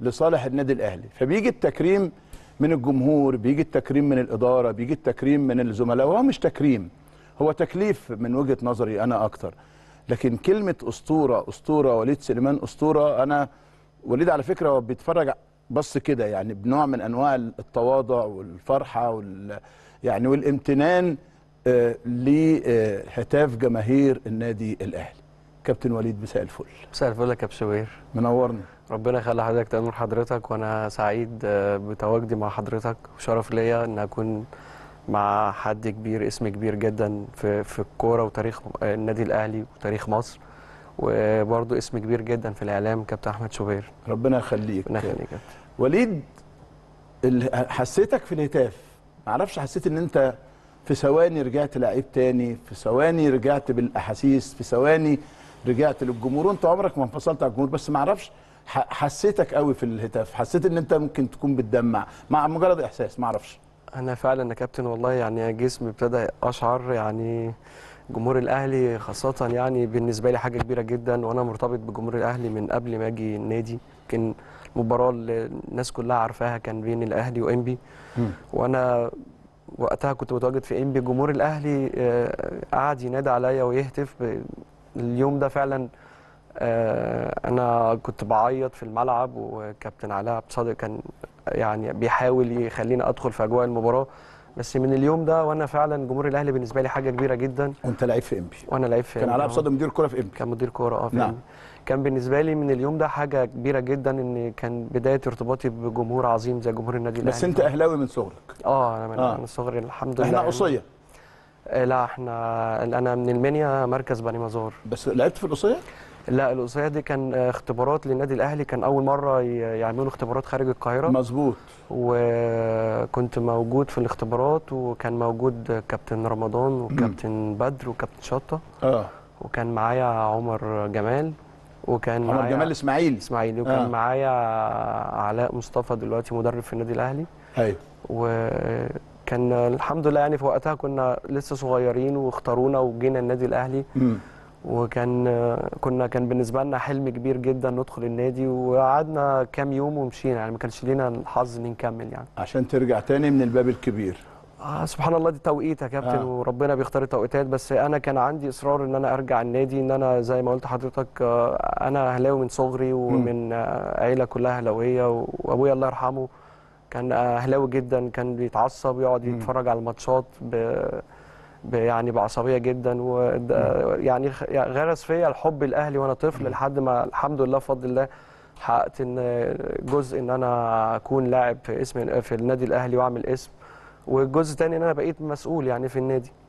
لصالح النادي الاهلي فبيجي التكريم من الجمهور بيجي التكريم من الاداره بيجي التكريم من الزملاء وهو مش تكريم هو تكليف من وجهه نظري انا اكتر لكن كلمه اسطوره اسطوره وليد سليمان اسطوره انا وليد على فكره هو بيتفرج بص كده يعني بنوع من انواع التواضع والفرحه وال يعني والامتنان آه، لهتاف جماهير النادي الاهلي كابتن وليد مساء الفل مساء الفل يا كابتن شوبير منورنا ربنا يخلي حضرتك تأمر حضرتك وانا سعيد آه، بتواجدي مع حضرتك وشرف ليا ان اكون مع حد كبير اسم كبير جدا في في الكوره وتاريخ آه، النادي الاهلي وتاريخ مصر وبرضه اسم كبير جدا في الاعلام كابتن احمد شوبير ربنا يخليك ربنا يخليك يا كابتن وليد ال- حسيتك في الهتاف معرفش حسيت ان انت في ثواني رجعت لعيب تاني في ثواني رجعت بالاحاسيس في ثواني رجعت للجمهور وانت عمرك ما انفصلت على الجمهور بس معرفش ح- حسيتك قوي في الهتاف حسيت ان انت ممكن تكون بتدمع مع مجرد احساس معرفش انا فعلا يا كابتن والله يعني جسمي ابتدى اشعر يعني جمهور الاهلي خاصه يعني بالنسبه لي حاجه كبيره جدا وانا مرتبط بجمهور الاهلي من قبل ما اجي النادي يمكن المباراه اللي الناس كلها عارفاها كان بين الاهلي وانبي وانا وقتها كنت متواجد في انبي جمهور الاهلي آه، قعد ينادي عليا ويهتف ب- اليوم ده فعلا آه، انا كنت بعيط في الملعب وكابتن علاء عبد الصادق كان يعني بيحاول يخليني ادخل في اجواء المباراه بس من اليوم ده وانا فعلا جمهور الاهلي بالنسبه لي حاجه كبيره جدا وانت لعيب في امبي وانا لعيب في كان علاء آه. بصدق مدير كرة في امبي كان مدير كوره اه في نعم. نعم. كان بالنسبه لي من اليوم ده حاجه كبيره جدا ان كان بدايه ارتباطي بجمهور عظيم زي جمهور النادي الاهلي بس انت اهلاوي من صغرك اه انا من آه. آه. من صغري الحمد لله احنا يعني. قصيه آه لا احنا انا من المنيا مركز بني مزار بس لعبت في القصيه لا القصيه دي كان آه، اختبارات للنادي الاهلي كان اول مره ي- يعملوا اختبارات خارج القاهره مظبوط وكنت موجود في الاختبارات وكان موجود كابتن رمضان وكابتن بدر وكابتن شطه اه وكان معايا عمر جمال وكان عمر معايا جمال اسماعيل اسماعيلي وكان آه. آه. معايا علاء مصطفى دلوقتي مدرب في النادي الاهلي ايوه وكان الحمد لله يعني في وقتها كنا لسه صغيرين واختارونا وجينا النادي الاهلي مم. وكان كنا كان بالنسبه لنا حلم كبير جدا ندخل النادي وقعدنا كام يوم ومشينا يعني ما كانش لينا الحظ ان نكمل يعني عشان ترجع تاني من الباب الكبير آه سبحان الله دي توقيت يا كابتن آه. آه. وربنا بيختار التوقيتات بس انا كان عندي اصرار ان انا ارجع النادي ان انا زي ما قلت لحضرتك آه، انا اهلاوي من صغري ومن آه، عيله كلها اهلاويه وابويا الله يرحمه كان اهلاوي جدا كان بيتعصب يقعد مم. يتفرج على الماتشات ب ب- يعني بعصبيه جدا و يعني خ- يعني غرس فيا الحب الاهلي وانا طفل لحد ما الحمد لله بفضل الله حققت ان جزء ان انا اكون لاعب في اسم في النادي الاهلي واعمل اسم والجزء الثاني ان انا بقيت مسؤول يعني في النادي